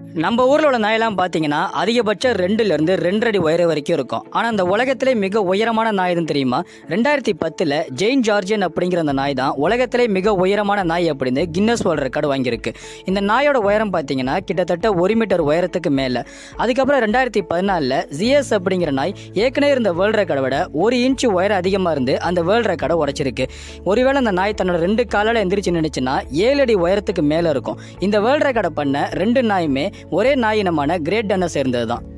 நம்ம ஊரில் உள்ள நாயெல்லாம் பார்த்தீங்கன்னா அதிகபட்சம் ரெண்டுலேருந்து ரெண்டரை அடி உயரம் வரைக்கும் இருக்கும் ஆனால் அந்த உலகத்திலே மிக உயரமான நாய் எதுன்னு தெரியுமா ரெண்டாயிரத்தி பத்தில் ஜெயின் ஜார்ஜியன் அப்படிங்கிற அந்த நாய் தான் உலகத்திலே மிக உயரமான நாய் அப்படின்னு கின்னஸ் வேர்ல்ட் ரெக்கார்டு வாங்கியிருக்கு இந்த நாயோட உயரம் பார்த்தீங்கன்னா கிட்டத்தட்ட ஒரு மீட்டர் உயரத்துக்கு மேலே அதுக்கப்புறம் ரெண்டாயிரத்தி பதினாலில் ஜிஎஸ் அப்படிங்கிற நாய் ஏற்கனவே இருந்த வேர்ல்டு ரெக்கார்டை விட ஒரு இன்ச்சு உயரம் அதிகமாக இருந்து அந்த வேர்ல்டு ரெக்கார்டை உடைச்சிருக்கு ஒருவேளை அந்த நாய் தன்னோட ரெண்டு காலால் எந்திரிச்சு நினைச்சுன்னா ஏழு அடி உயரத்துக்கு மேலே இருக்கும் இந்த வேர்ல்டு ரெக்கார்டை பண்ண ரெண்டு நாயுமே ஒரே நாய் இனமான கிரேட் டன்னை சேர்ந்தது தான்